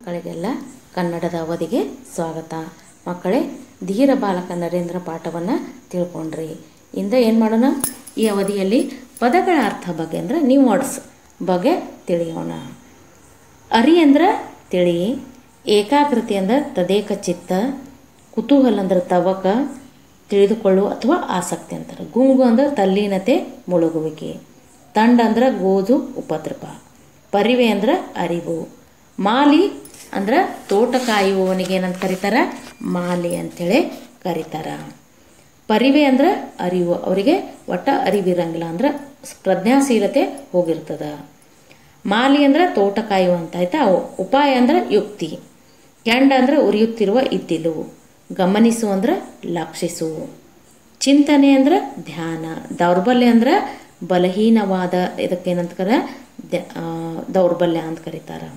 ಮಕ್ಕಳಿಗೆಲ್ಲ ಕನ್ನಡದ ಅವಧಿಗೆ ಸ್ವಾಗತ ಮಕ್ಕಳೇ ಧೀರ ಬಾಲಕ ನರೇಂದ್ರ ಪಾಠವನ್ನು ತಿಳ್ಕೊಂಡ್ರಿ ಇಂದ ಏನು ಮಾಡೋಣ ಈ ಅವಧಿಯಲ್ಲಿ ಪದಗಳ ಅರ್ಥ ಬಗ್ಗೆ ಅಂದರೆ ನ್ಯೂ ವರ್ಡ್ಸ್ ಬಗ್ಗೆ ತಿಳಿಯೋಣ ಅರಿ ಅಂದ್ರೆ ತಿಳಿ ಏಕಾಗ್ರತೆ ಅಂದ್ರೆ ತದೇಕ ಚಿತ್ತ ಕುತೂಹಲ ಅಂದ್ರೆ ತವಕ ತಿಳಿದುಕೊಳ್ಳುವ ಅಥವಾ ಆಸಕ್ತಿ ಅಂತಾರೆ ಗುಂಗು ಅಂದ್ರೆ ತಲ್ಲೀನತೆ ಮುಳುಗುವಿಕೆ ತಂಡ ಅಂದ್ರೆ ಗೋಧು ಉಪದ್ರವ ಪರಿವೆ ಅಂದ್ರೆ ಅರಿವು ಮಾಲಿ ಅಂದ್ರೆ ತೋಟ ಕಾಯುವವನಿಗೆ ಏನಂತ ಕರೀತಾರೆ ಮಾಲಿ ಅಂಥೇಳಿ ಕರೀತಾರೆ ಪರಿವೆ ಅಂದ್ರೆ ಅರಿವು ಅವರಿಗೆ ಒಟ್ಟ ಅರಿವಿರಂಗಿಲ್ಲ ಅಂದ್ರೆ ಪ್ರಜ್ಞಾಶೀಲತೆ ಹೋಗಿರ್ತದ ಮಾಲಿ ಅಂದ್ರೆ ತೋಟ ಕಾಯುವಂತ ಆಯ್ತಾ ಉಪಾಯ ಅಂದ್ರೆ ಯುಕ್ತಿ ಕೆಂಡ ಅಂದ್ರೆ ಉರಿಯುತ್ತಿರುವ ಇದ್ದಿಲು ಗಮನಿಸು ಅಂದ್ರೆ ಲಕ್ಷಿಸು ಚಿಂತನೆ ಅಂದ್ರೆ ಧ್ಯಾನ ದೌರ್ಬಲ್ಯ ಅಂದ್ರೆ ಬಲಹೀನವಾದ ಇದಕ್ಕೇನಂತ ಕರ ದ- ಆ, ದೌರ್ಬಲ್ಯ ಅಂತ ಕರೀತಾರೆ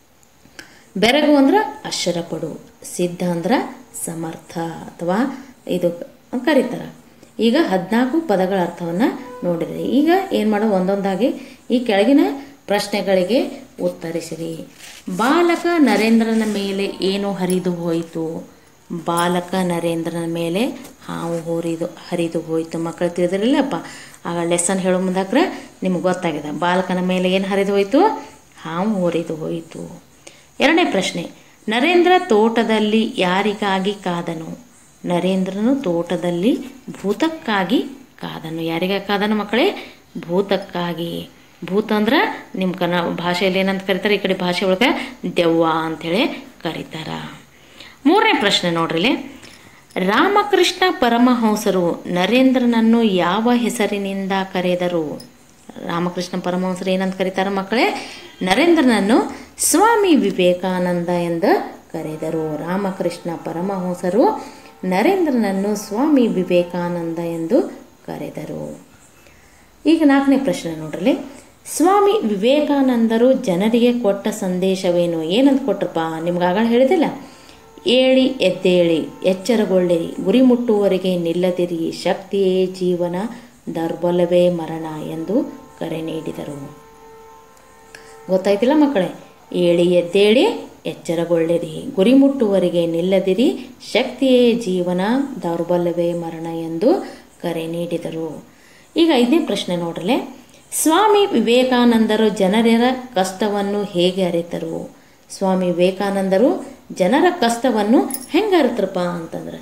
ಬೆರಗು ಅಂದ್ರೆ ಅಕ್ಷರ ಪಡು ಸಿದ್ಧ ಅಂದ್ರೆ ಸಮರ್ಥ ಅಥವಾ ಇದು ಕರೀತಾರೆ ಈಗ ಹದಿನಾಲ್ಕು ಪದಗಳ ಅರ್ಥವನ್ನು ನೋಡಿದ್ರಿ ಈಗ ಏನು ಮಾಡೋದು ಒಂದೊಂದಾಗಿ ಈ ಕೆಳಗಿನ ಪ್ರಶ್ನೆಗಳಿಗೆ ಉತ್ತರಿಸಿರಿ ಬಾಲಕ ನರೇಂದ್ರನ ಮೇಲೆ ಏನು ಹರಿದು ಹೋಯಿತು ಬಾಲಕ ನರೇಂದ್ರನ ಮೇಲೆ ಹಾವು ಹೋರಿದು ಹರಿದು ಹೋಯಿತು ಮಕ್ಕಳು ತಿಳಿದಿರಲಿಲ್ಲಪ್ಪ ಆಗ ಲೆಸನ್ ಹೇಳೋ ಮುಂದಾಕ್ರೆ ನಿಮ್ಗೆ ಗೊತ್ತಾಗಿದೆ ಬಾಲಕನ ಮೇಲೆ ಏನು ಹರಿದು ಹೋಯಿತು ಹಾವು ಹೋರಿದು ಹೋಯಿತು ಎರಡನೇ ಪ್ರಶ್ನೆ ನರೇಂದ್ರ ತೋಟದಲ್ಲಿ ಯಾರಿಗಾಗಿ ಕಾದನು ನರೇಂದ್ರನು ತೋಟದಲ್ಲಿ ಭೂತಕ್ಕಾಗಿ ಕಾದನು ಯಾರಿಗಾಗಿ ಕಾದನು ಮಕ್ಕಳೇ ಭೂತಕ್ಕಾಗಿ ಭೂತ ಅಂದ್ರೆ ನಿಮ್ಮ ಕನ್ನ ಭಾಷೆಯಲ್ಲಿ ಏನಂತ ಕರೀತಾರೆ ಈ ಕಡೆ ಭಾಷೆ ಒಳಗೆ ದೆವ್ವ ಅಂಥೇಳಿ ಕರೀತಾರ ಮೂರನೇ ಪ್ರಶ್ನೆ ನೋಡ್ರಿ ರಾಮಕೃಷ್ಣ ಪರಮಹಂಸರು ನರೇಂದ್ರನನ್ನು ಯಾವ ಹೆಸರಿನಿಂದ ಕರೆದರು ರಾಮಕೃಷ್ಣ ಪರಮಹಂಸರು ಏನಂತ ಕರೀತಾರೆ ಮಕ್ಕಳೇ ನರೇಂದ್ರನನ್ನು ಸ್ವಾಮಿ ವಿವೇಕಾನಂದ ಎಂದು ಕರೆದರು ರಾಮಕೃಷ್ಣ ಪರಮಹಂಸರು ನರೇಂದ್ರನನ್ನು ಸ್ವಾಮಿ ವಿವೇಕಾನಂದ ಎಂದು ಕರೆದರು ಈಗ ನಾಲ್ಕನೇ ಪ್ರಶ್ನೆ ನೋಡ್ರಿ ಸ್ವಾಮಿ ವಿವೇಕಾನಂದರು ಜನರಿಗೆ ಕೊಟ್ಟ ಸಂದೇಶವೇನು ಏನಂತ ಕೊಟ್ರಪ್ಪ ನಿಮ್ಗೆ ಆಗ ಹೇಳಿದಿಲ್ಲ ಏಳಿ ಎದ್ದೇಳಿ ಎಚ್ಚರಗೊಳ್ಳಿರಿ ಗುರಿ ಮುಟ್ಟುವವರೆಗೆ ನಿಲ್ಲದಿರಿ ಶಕ್ತಿಯೇ ಜೀವನ ದೌರ್ಬಲ್ಯವೇ ಮರಣ ಎಂದು ಕರೆ ನೀಡಿದರು ಗೊತ್ತಾಯ್ತಿಲ್ಲ ಮಕ್ಕಳೇ ಏಳಿ ಎದ್ದೇಳಿ ಎಚ್ಚರಗೊಳ್ಳಿರಿ ಗುರಿ ಮುಟ್ಟುವವರೆಗೆ ನಿಲ್ಲದಿರಿ ಶಕ್ತಿಯೇ ಜೀವನ ದೌರ್ಬಲ್ಯವೇ ಮರಣ ಎಂದು ಕರೆ ನೀಡಿದರು ಈಗ ಐದನೇ ಪ್ರಶ್ನೆ ನೋಡ್ರಲೆ ಸ್ವಾಮಿ ವಿವೇಕಾನಂದರು ಜನರ ಕಷ್ಟವನ್ನು ಹೇಗೆ ಅರಿತರು ಸ್ವಾಮಿ ವಿವೇಕಾನಂದರು ಜನರ ಕಷ್ಟವನ್ನು ಹೆಂಗೆ ಅರಿತರಪ್ಪ ಅಂತಂದ್ರೆ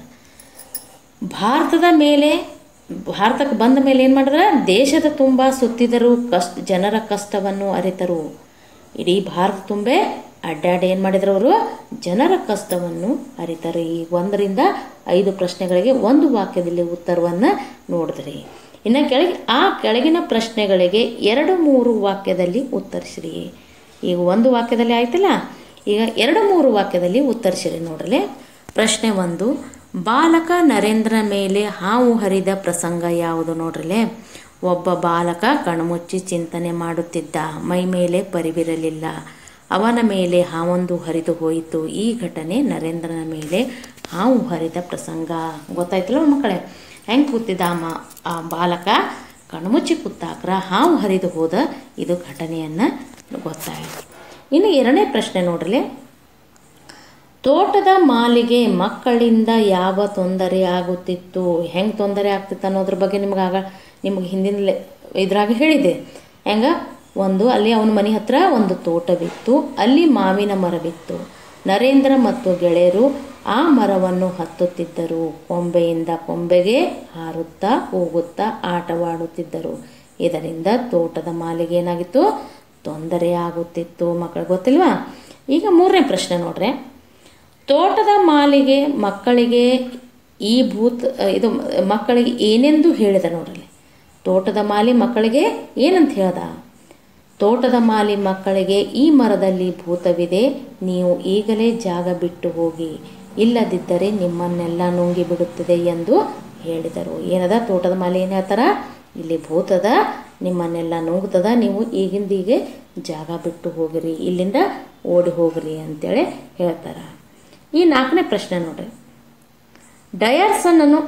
ಭಾರತದ ಮೇಲೆ ಭಾರತಕ್ಕೆ ಬಂದ ಮೇಲೆ ಏನು ಮಾಡಿದ್ರೆ ದೇಶದ ತುಂಬ ಸುತ್ತಿದರು ಕಷ್ಟ ಜನರ ಕಷ್ಟವನ್ನು ಅರಿತರು ಇಡೀ ಭಾರತ ತುಂಬೆ ಅಡ್ಡಾಡಿ ಏನು ಮಾಡಿದ್ರು ಅವರು ಜನರ ಕಷ್ಟವನ್ನು ಅರಿತರು ಈ ಒಂದರಿಂದ ಐದು ಪ್ರಶ್ನೆಗಳಿಗೆ ಒಂದು ವಾಕ್ಯದಲ್ಲಿ ಉತ್ತರವನ್ನು ನೋಡಿದ್ರಿ ಇನ್ನು ಕೆಳಗೆ ಆ ಕೆಳಗಿನ ಪ್ರಶ್ನೆಗಳಿಗೆ ಎರಡು ಮೂರು ವಾಕ್ಯದಲ್ಲಿ ಉತ್ತರಿಸಿರಿ ಈಗ ಒಂದು ವಾಕ್ಯದಲ್ಲಿ ಆಯ್ತಲ್ಲ ಈಗ ಎರಡು ಮೂರು ವಾಕ್ಯದಲ್ಲಿ ಉತ್ತರಿಸಿರಿ ನೋಡ್ರಲೆ ಪ್ರಶ್ನೆ ಒಂದು ಬಾಲಕ ನರೇಂದ್ರ ಮೇಲೆ ಹಾವು ಹರಿದ ಪ್ರಸಂಗ ಯಾವುದು ನೋಡ್ರಲೆ ಒಬ್ಬ ಬಾಲಕ ಕಣ್ಮುಚ್ಚಿ ಚಿಂತನೆ ಮಾಡುತ್ತಿದ್ದ ಮೈ ಮೇಲೆ ಪರಿವಿರಲಿಲ್ಲ ಅವನ ಮೇಲೆ ಹಾವೊಂದು ಹರಿದು ಹೋಯಿತು ಈ ಘಟನೆ ನರೇಂದ್ರನ ಮೇಲೆ ಹಾವು ಹರಿದ ಪ್ರಸಂಗ ಗೊತ್ತಾಯ್ತಲ್ಲ ಮಕ್ಕಳೇ ಹೆಂಗೆ ಕೂತಿದ್ದ ಆ ಮ ಆ ಬಾಲಕ ಕಣ್ಮುಚ್ಚಿ ಕೂತಾಕ್ರ ಹಾವು ಹರಿದು ಹೋದ ಇದು ಘಟನೆಯನ್ನು ಗೊತ್ತಾಯಿತು ಇನ್ನು ಎರಡನೇ ಪ್ರಶ್ನೆ ನೋಡ್ರಿ ತೋಟದ ಮಾಲಿಗೆ ಮಕ್ಕಳಿಂದ ಯಾವ ತೊಂದರೆ ಆಗುತ್ತಿತ್ತು ಹೆಂಗೆ ತೊಂದರೆ ಆಗ್ತಿತ್ತು ಅನ್ನೋದ್ರ ಬಗ್ಗೆ ನಿಮ್ಗೆ ಆಗ ನಿಮ್ಗೆ ಹಿಂದಿನ ಲೆ- ಇದ್ರಾಗ ಹೇಳಿದೆ ಹೆಂಗ ಒಂದು ಅಲ್ಲಿ ಅವನ ಮನೆ ಹತ್ರ ಒಂದು ತೋಟವಿತ್ತು ಅಲ್ಲಿ ಮಾವಿನ ಮರವಿತ್ತು ನರೇಂದ್ರ ಮತ್ತು ಗೆಳೆಯರು ಆ ಮರವನ್ನು ಹತ್ತುತ್ತಿದ್ದರು ಕೊಂಬೆಯಿಂದ ಕೊಂಬೆಗೆ ಹಾರುತ್ತಾ ಹೋಗುತ್ತಾ ಆಟವಾಡುತ್ತಿದ್ದರು ಇದರಿಂದ ತೋಟದ ಮಾಲಿಗೆ ಏನಾಗಿತ್ತು ತೊಂದರೆ ಆಗುತ್ತಿತ್ತು ಮಕ್ಕಳಿಗೆ ಗೊತ್ತಿಲ್ವಾ ಈಗ ಮೂರನೇ ಪ್ರಶ್ನೆ ನೋಡ್ರಿ ತೋಟದ ಮಾಲಿಗೆ ಮಕ್ಕಳಿಗೆ ಈ ಭೂತ್ ಇದು ಮಕ್ಕಳಿಗೆ ಏನೆಂದು ಹೇಳಿದ ನೋಡ್ರಲ್ಲಿ ತೋಟದ ಮಾಲಿ ಮಕ್ಕಳಿಗೆ ಏನಂತ ಹೇಳ್ದ ತೋಟದ ಮಾಲಿ ಮಕ್ಕಳಿಗೆ ಈ ಮರದಲ್ಲಿ ಭೂತವಿದೆ ನೀವು ಈಗಲೇ ಜಾಗ ಬಿಟ್ಟು ಹೋಗಿ ಇಲ್ಲದಿದ್ದರೆ ನಿಮ್ಮನ್ನೆಲ್ಲ ನುಂಗಿ ಬಿಡುತ್ತದೆ ಎಂದು ಹೇಳಿದರು ಏನದ ತೋಟದ ಮಾಲಿ ಏನು ಹೇಳ್ತಾರ ಇಲ್ಲಿ ಭೂತದ ನಿಮ್ಮನ್ನೆಲ್ಲ ನುಂಗ್ತದ ನೀವು ಈಗಿಂದೀಗೆ ಜಾಗ ಬಿಟ್ಟು ಹೋಗಿರಿ ಇಲ್ಲಿಂದ ಓಡಿ ಹೋಗ್ರಿ ಅಂತೇಳಿ ಹೇಳ್ತಾರೆ ಈ ನಾಲ್ಕನೇ ಪ್ರಶ್ನೆ ನೋಡ್ರಿ ಡಯಾರ್ಸನ್ನನು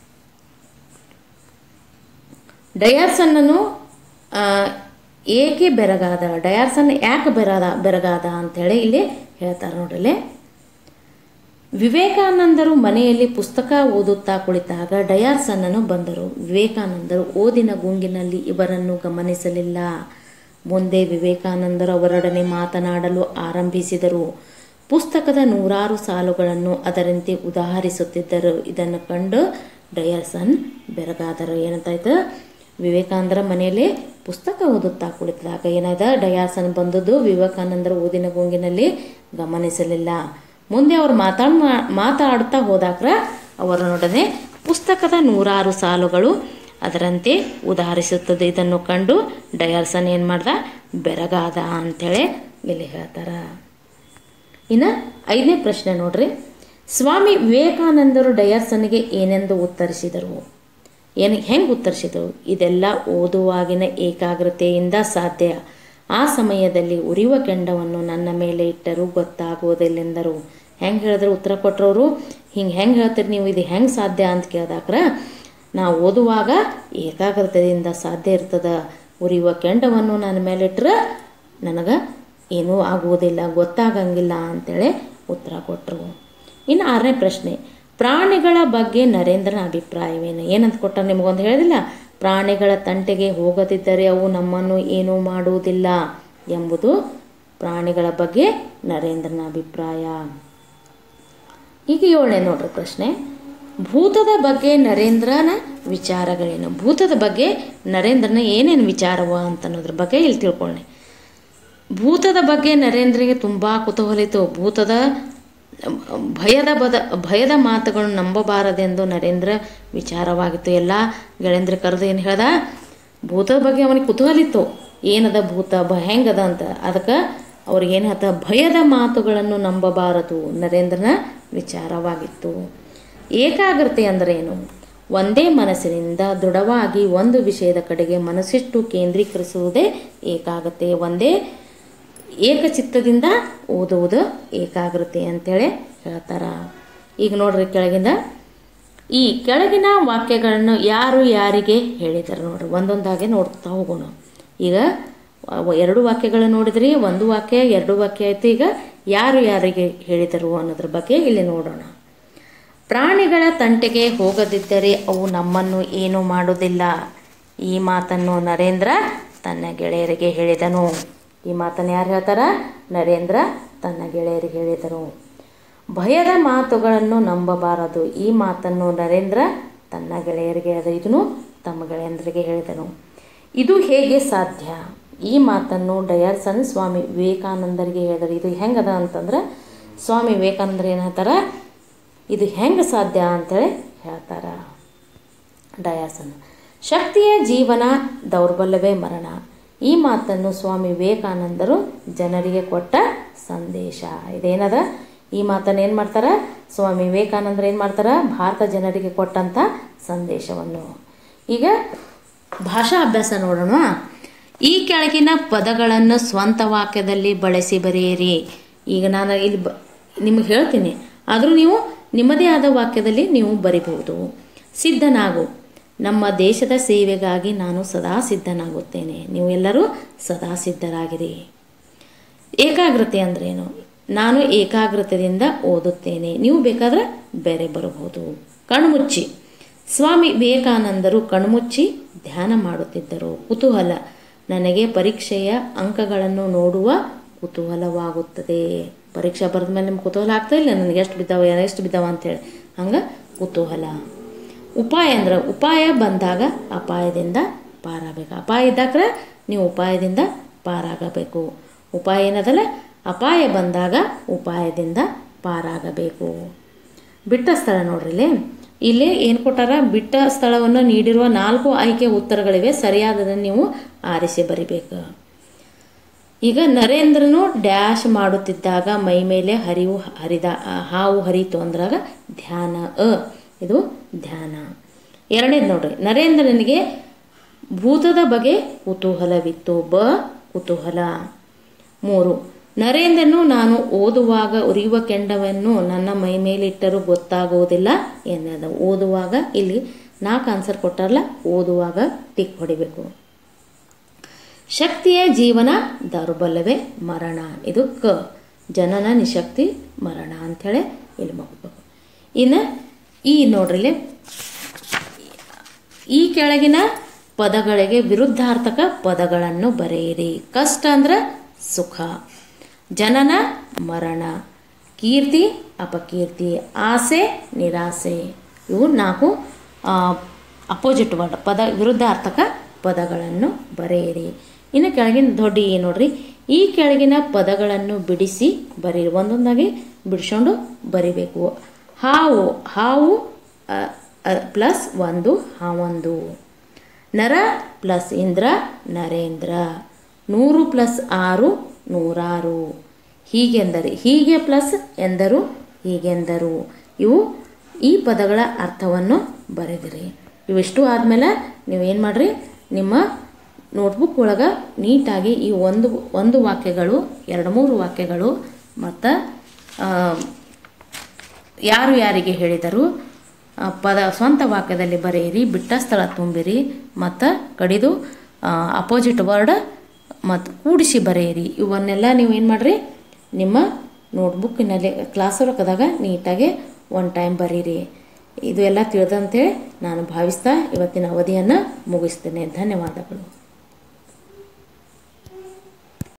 ಡಯಾರ್ಸನ್ನನು ಆ, ಏಕೆ ಬೆರಗಾದ ಡಯಾರ್ಸನ್ ಯಾಕೆ ಬೆರಗಾದ ಬೆರಗಾದ ಅಂಥೇಳಿ ಇಲ್ಲಿ ಹೇಳ್ತಾರೆ ನೋಡ್ರಲ್ಲೇ ವಿವೇಕಾನಂದರು ಮನೆಯಲ್ಲಿ ಪುಸ್ತಕ ಓದುತ್ತಾ ಕುಳಿತಾಗ ಡಯಾರ್ಸನ್ನನು ಬಂದರು ವಿವೇಕಾನಂದರು ಓದಿನ ಗುಂಗಿನಲ್ಲಿ ಇವರನ್ನು ಗಮನಿಸಲಿಲ್ಲ ಮುಂದೆ ವಿವೇಕಾನಂದರು ಅವರೊಡನೆ ಮಾತನಾಡಲು ಆರಂಭಿಸಿದರು ಪುಸ್ತಕದ ನೂರಾರು ಸಾಲುಗಳನ್ನು ಅದರಂತೆ ಉದಾಹರಿಸುತ್ತಿದ್ದರು ಇದನ್ನು ಕಂಡು ಡಯರ್ಸನ್ ಬೆರಗಾದರು ಏನಂತಾಯ್ತು ವಿವೇಕಾನಂದರ ಮನೆಯಲ್ಲಿ ಪುಸ್ತಕ ಓದುತ್ತಾ ಕುಳಿತಾಗ ಏನಾಯ್ತ ಡಯಾರ್ಸನ್ ಬಂದದ್ದು ವಿವೇಕಾನಂದರ ಓದಿನ ಗುಂಗಿನಲ್ಲಿ ಗಮನಿಸಲಿಲ್ಲ ಮುಂದೆ ಅವರು ಮಾತಾಡ್ ಮಾತಾಡ್ತಾ ಹೋದಾಗ ಅವರೊಡನೆ ಪುಸ್ತಕದ ನೂರಾರು ಸಾಲುಗಳು ಅದರಂತೆ ಉದಾಹರಿಸುತ್ತದೆ ಇದನ್ನು ಕಂಡು ಡಯಾರ್ಸನ್ ಏನು ಮಾಡ್ದ ಬೆರಗಾದ ಅಂಥೇಳಿ ಇಲ್ಲಿ ಹೇಳ್ತಾರ ಇನ್ನು ಐದನೇ ಪ್ರಶ್ನೆ ನೋಡ್ರಿ ಸ್ವಾಮಿ ವಿವೇಕಾನಂದರು ಡಯಾರ್ಸನ್ಗೆ ಏನೆಂದು ಉತ್ತರಿಸಿದರು ಏನು ಹೆಂಗೆ ಉತ್ತರಿಸಿದರು ಇದೆಲ್ಲ ಓದುವಾಗಿನ ಏಕಾಗ್ರತೆಯಿಂದ ಸಾಧ್ಯ ಆ ಸಮಯದಲ್ಲಿ ಉರಿಯುವ ಕೆಂಡವನ್ನು ನನ್ನ ಮೇಲೆ ಇಟ್ಟರೂ ಗೊತ್ತಾಗುವುದಿಲ್ಲೆಂದರು ಹೆಂಗೆ ಹೇಳಿದ್ರೆ ಉತ್ತರ ಕೊಟ್ಟರವರು ಹಿಂಗೆ ಹೆಂಗೆ ಹೇಳ್ತೀರಿ ನೀವು ಇದು ಹೆಂಗೆ ಸಾಧ್ಯ ಅಂತ ಕೇಳಿದಾಕ್ರ ನಾವು ಓದುವಾಗ ಏಕಾಗ್ರತೆಯಿಂದ ಸಾಧ್ಯ ಇರ್ತದ ಉರಿಯುವ ಕೆಂಡವನ್ನು ನನ್ನ ಮೇಲಿಟ್ರೆ ನನಗೆ ಏನೂ ಆಗುವುದಿಲ್ಲ ಗೊತ್ತಾಗಂಗಿಲ್ಲ ಅಂತೇಳಿ ಉತ್ತರ ಕೊಟ್ಟರು ಇನ್ನು ಆರನೇ ಪ್ರಶ್ನೆ ಪ್ರಾಣಿಗಳ ಬಗ್ಗೆ ನರೇಂದ್ರನ ಅಭಿಪ್ರಾಯವೇನು ಏನಂತ ಕೊಟ್ಟ ನಿಮಗೊಂದು ಹೇಳಿದಿಲ್ಲ ಪ್ರಾಣಿಗಳ ತಂಟೆಗೆ ಹೋಗದಿದ್ದರೆ ಅವು ನಮ್ಮನ್ನು ಏನೂ ಮಾಡುವುದಿಲ್ಲ ಎಂಬುದು ಪ್ರಾಣಿಗಳ ಬಗ್ಗೆ ನರೇಂದ್ರನ ಅಭಿಪ್ರಾಯ ಈಗ ಏಳನೇ ನೋಡ್ರಿ ಪ್ರಶ್ನೆ ಭೂತದ ಬಗ್ಗೆ ನರೇಂದ್ರನ ವಿಚಾರಗಳೇನು ಭೂತದ ಬಗ್ಗೆ ನರೇಂದ್ರನ ಏನೇನು ವಿಚಾರವ ಅಂತ ಅನ್ನೋದ್ರ ಬಗ್ಗೆ ಇಲ್ಲಿ ತಿಳ್ಕೊಳ್ಳಿ ಭೂತದ ಬಗ್ಗೆ ನರೇಂದ್ರಿಗೆ ತುಂಬ ಕುತೂಹಲ ಇತ್ತು ಭೂತದ ಭಯದ ಬದ ಭಯದ ಮಾತುಗಳನ್ನು ನಂಬಬಾರದೆಂದು ನರೇಂದ್ರ ವಿಚಾರವಾಗಿತ್ತು ಎಲ್ಲ ಗೆಳೆಂದ್ರ ಕರೆದು ಏನು ಹೇಳ್ದ ಭೂತದ ಬಗ್ಗೆ ಅವನಿಗೆ ಕುತೂಹಲ ಇತ್ತು ಏನದ ಭೂತ ಬ ಹೆಂಗದ ಅಂತ ಅದಕ್ಕೆ ಅವ್ರಿಗೆ ಏನು ಹೇಳ್ತ ಭಯದ ಮಾತುಗಳನ್ನು ನಂಬಬಾರದು ನರೇಂದ್ರನ ವಿಚಾರವಾಗಿತ್ತು ಏಕಾಗ್ರತೆ ಅಂದರೆ ಏನು ಒಂದೇ ಮನಸ್ಸಿನಿಂದ ದೃಢವಾಗಿ ಒಂದು ವಿಷಯದ ಕಡೆಗೆ ಮನಸ್ಸಿಟ್ಟು ಕೇಂದ್ರೀಕರಿಸುವುದೇ ಏಕಾಗ್ರತೆ ಒಂದೇ ಏಕಚಿತ್ತದಿಂದ ಓದುವುದು ಏಕಾಗ್ರತೆ ಅಂತೇಳಿ ಹೇಳ್ತಾರ ಈಗ ನೋಡ್ರಿ ಕೆಳಗಿಂದ ಈ ಕೆಳಗಿನ ವಾಕ್ಯಗಳನ್ನು ಯಾರು ಯಾರಿಗೆ ಹೇಳಿದರು ನೋಡ್ರಿ ಒಂದೊಂದಾಗೆ ನೋಡ್ತಾ ಹೋಗೋಣ ಈಗ ಅವ- ಎರಡು ವಾಕ್ಯಗಳು ನೋಡಿದ್ರಿ ಒಂದು ವಾಕ್ಯ ಎರಡು ವಾಕ್ಯ ಆಯಿತು ಈಗ ಯಾರು ಯಾರಿಗೆ ಹೇಳಿದರು ಅನ್ನೋದ್ರ ಬಗ್ಗೆ ಇಲ್ಲಿ ನೋಡೋಣ ಪ್ರಾಣಿಗಳ ತಂಟೆಗೆ ಹೋಗದಿದ್ದರೆ ಅವು ನಮ್ಮನ್ನು ಏನೂ ಮಾಡುವುದಿಲ್ಲ ಈ ಮಾತನ್ನು ನರೇಂದ್ರ ತನ್ನ ಗೆಳೆಯರಿಗೆ ಹೇಳಿದನು ಈ ಮಾತನ್ನು ಯಾರು ಹೇಳ್ತಾರ ನರೇಂದ್ರ ತನ್ನ ಗೆಳೆಯರಿಗೆ ಹೇಳಿದರು ಭಯದ ಮಾತುಗಳನ್ನು ನಂಬಬಾರದು ಈ ಮಾತನ್ನು ನರೇಂದ್ರ ತನ್ನ ಗೆಳೆಯರಿಗೆ ಹೇಳಿದ ಇದನ್ನು ತಮ್ಮ ಗೆಳೆಯಂದರಿಗೆ ಹೇಳಿದನು ಇದು ಹೇಗೆ ಸಾಧ್ಯ ಈ ಮಾತನ್ನು ಡಯಾರ್ಸನ್ ಸ್ವಾಮಿ ವಿವೇಕಾನಂದರಿಗೆ ಹೇಳಿದರು ಇದು ಹೆಂಗದ ಅಂತಂದ್ರೆ ಸ್ವಾಮಿ ವಿವೇಕಾನಂದರು ಏನು ಹೇಳ್ತಾರ ಇದು ಹೆಂಗೆ ಸಾಧ್ಯ ಅಂತೇಳಿ ಹೇಳ್ತಾರ ಡಯಾಸನ್ ಶಕ್ತಿಯ ಜೀವನ ದೌರ್ಬಲ್ಯವೇ ಮರಣ ಈ ಮಾತನ್ನು ಸ್ವಾಮಿ ವಿವೇಕಾನಂದರು ಜನರಿಗೆ ಕೊಟ್ಟ ಸಂದೇಶ ಇದೇನದ ಈ ಮಾತನ್ನು ಏನು ಮಾಡ್ತಾರ ಸ್ವಾಮಿ ವಿವೇಕಾನಂದರು ಏನು ಮಾಡ್ತಾರ ಭಾರತ ಜನರಿಗೆ ಕೊಟ್ಟಂಥ ಸಂದೇಶವನ್ನು ಈಗ ಭಾಷಾ ಅಭ್ಯಾಸ ನೋಡೋಣ ಈ ಕೆಳಗಿನ ಪದಗಳನ್ನು ಸ್ವಂತ ವಾಕ್ಯದಲ್ಲಿ ಬಳಸಿ ಬರೆಯಿರಿ ಈಗ ನಾನು ಇಲ್ಲಿ ಬ ನಿಮಗೆ ಹೇಳ್ತೀನಿ ಆದರೂ ನೀವು ನಿಮ್ಮದೇ ಆದ ವಾಕ್ಯದಲ್ಲಿ ನೀವು ಬರಿಬಹುದು ಸಿದ್ಧನಾಗು ನಮ್ಮ ದೇಶದ ಸೇವೆಗಾಗಿ ನಾನು ಸದಾ ಸಿದ್ಧನಾಗುತ್ತೇನೆ ನೀವು ಎಲ್ಲರೂ ಸದಾ ಸಿದ್ಧರಾಗಿರಿ ಏಕಾಗ್ರತೆ ಅಂದ್ರೇನು ನಾನು ಏಕಾಗ್ರತೆಯಿಂದ ಓದುತ್ತೇನೆ ನೀವು ಬೇಕಾದ್ರೆ ಬೇರೆ ಬರಬಹುದು ಕಣ್ಮುಚ್ಚಿ ಸ್ವಾಮಿ ವಿವೇಕಾನಂದರು ಕಣ್ಮುಚ್ಚಿ ಧ್ಯಾನ ಮಾಡುತ್ತಿದ್ದರು ಕುತೂಹಲ ನನಗೆ ಪರೀಕ್ಷೆಯ ಅಂಕಗಳನ್ನು ನೋಡುವ ಕುತೂಹಲವಾಗುತ್ತದೆ ಪರೀಕ್ಷೆ ಬರೆದ ಮೇಲೆ ನಿಮ್ಗೆ ಕುತೂಹಲ ಆಗ್ತಾ ಇಲ್ಲ ನನಗೆ ಎಷ್ಟು ಬಿದ್ದಾವ ಎಷ್ಟು ಬಿದ್ದಾವ ಅಂತೇಳಿ ಹಂಗೆ ಕುತೂಹಲ ಉಪಾಯ ಅಂದ್ರೆ ಉಪಾಯ ಬಂದಾಗ ಅಪಾಯದಿಂದ ಪಾರಾಗಬೇಕು ಅಪಾಯ ಇದ್ದಾಗ ನೀವು ಉಪಾಯದಿಂದ ಪಾರಾಗಬೇಕು ಉಪಾಯ ಏನದಲ್ಲ ಅಪಾಯ ಬಂದಾಗ ಉಪಾಯದಿಂದ ಪಾರಾಗಬೇಕು ಬಿಟ್ಟ ಸ್ಥಳ ನೋಡ್ರಿ ಇಲ್ಲಿ ಇಲ್ಲಿ ಏನು ಕೊಟ್ಟಾರ ಬಿಟ್ಟ ಸ್ಥಳವನ್ನು ನೀಡಿರುವ ನಾಲ್ಕು ಆಯ್ಕೆ ಉತ್ತರಗಳಿವೆ ಸರಿಯಾದದನ್ನು ನೀವು ಆರಿಸಿ ಬರಿಬೇಕು ಈಗ ನರೇಂದ್ರನು ಡ್ಯಾಶ್ ಮಾಡುತ್ತಿದ್ದಾಗ ಮೈ ಮೇಲೆ ಹರಿವು ಹರಿದ ಆ, ಹಾವು ಹರಿತು ಅಂದ್ರಾಗ ಧ್ಯಾನ ಅ ಇದು ಧ್ಯಾನ ಎರಡನೇದು ನೋಡ್ರಿ ನರೇಂದ್ರನಿಗೆ ಭೂತದ ಬಗ್ಗೆ ಕುತೂಹಲವಿತ್ತು ಬ ಕುತೂಹಲ ಮೂರು ನರೇಂದ್ರನು ನಾನು ಓದುವಾಗ ಉರಿಯುವ ಕೆಂಡವನ್ನು ನನ್ನ ಮೈ ಮೇಲಿಟ್ಟರೂ ಗೊತ್ತಾಗುವುದಿಲ್ಲ ಎನ್ನದ ಓದುವಾಗ ಇಲ್ಲಿ ನಾಲ್ಕು ಆನ್ಸರ್ ಕೊಟ್ಟಾರಲ್ಲ ಓದುವಾಗ ಟಿಕ್ ಹೊಡಿಬೇಕು ಶಕ್ತಿಯ ಜೀವನ ದೌರ್ಬಲ್ಯವೇ ಮರಣ ಇದು ಕ ಜನನ ನಿಶಕ್ತಿ ಮರಣ ಅಂಥೇಳಿ ಇಲ್ಲಿ ಮುಗಬೇಕು ಇನ್ನು ಈ ನೋಡ್ರಿಲಿ ಈ ಕೆಳಗಿನ ಪದಗಳಿಗೆ ವಿರುದ್ಧಾರ್ಥಕ ಪದಗಳನ್ನು ಬರೆಯಿರಿ ಕಷ್ಟ ಅಂದ್ರೆ ಸುಖ ಜನನ ಮರಣ ಕೀರ್ತಿ ಅಪಕೀರ್ತಿ ಆಸೆ ನಿರಾಸೆ ಇವು ನಾಲ್ಕು ಅಪೋಸಿಟ್ ವರ್ಡ್ ಪದ ವಿರುದ್ಧಾರ್ಥಕ ಪದಗಳನ್ನು ಬರೆಯಿರಿ ಇನ್ನು ಕೆಳಗಿನ ದೊಡ್ಡ ಈ ನೋಡ್ರಿ ಈ ಕೆಳಗಿನ ಪದಗಳನ್ನು ಬಿಡಿಸಿ ಬರೀರಿ ಒಂದೊಂದಾಗಿ ಬಿಡಿಸ್ಕೊಂಡು ಬರಿಬೇಕು ಹಾವು ಹಾವು ಪ್ಲಸ್ ಒಂದು ಹಾವೊಂದು ನರ ಪ್ಲಸ್ ಇಂದ್ರ ನರೇಂದ್ರ ನೂರು ಪ್ಲಸ್ ಆರು ನೂರಾರು ಹೀಗೆಂದರೆ ಹೀಗೆ ಪ್ಲಸ್ ಎಂದರು ಹೀಗೆಂದರು ಇವು ಈ ಪದಗಳ ಅರ್ಥವನ್ನು ಬರೆದಿರಿ ಇವಿಷ್ಟು ಆದಮೇಲೆ ನೀವೇನು ಮಾಡಿರಿ ನಿಮ್ಮ ನೋಟ್ಬುಕ್ ಒಳಗೆ ನೀಟಾಗಿ ಈ ಒಂದು ಒಂದು ವಾಕ್ಯಗಳು ಎರಡು ಮೂರು ವಾಕ್ಯಗಳು ಮತ್ತು ಯಾರು ಯಾರಿಗೆ ಹೇಳಿದರು ಆ, ಪದ ಸ್ವಂತ ವಾಕ್ಯದಲ್ಲಿ ಬರೆಯಿರಿ ಬಿಟ್ಟ ಸ್ಥಳ ತುಂಬಿರಿ ಮತ್ತು ಕಡಿದು ಅಪೋಸಿಟ್ ವರ್ಡ್ ಮತ್ತು ಕೂಡಿಸಿ ಬರೆಯಿರಿ ಇವನ್ನೆಲ್ಲ ನೀವು ಏನು ಮಾಡಿರಿ ನಿಮ್ಮ ನೋಟ್ಬುಕ್ಕಿನಲ್ಲಿ ಕ್ಲಾಸ್ ವರ್ಕದಾಗ ನೀಟಾಗಿ ಒನ್ ಟೈಮ್ ಬರೀರಿ ಇದು ಎಲ್ಲ ತಿಳಿದಂತೆ ನಾನು ಭಾವಿಸ್ತಾ ಇವತ್ತಿನ ಅವಧಿಯನ್ನು ಮುಗಿಸ್ತೇನೆ ಧನ್ಯವಾದಗಳು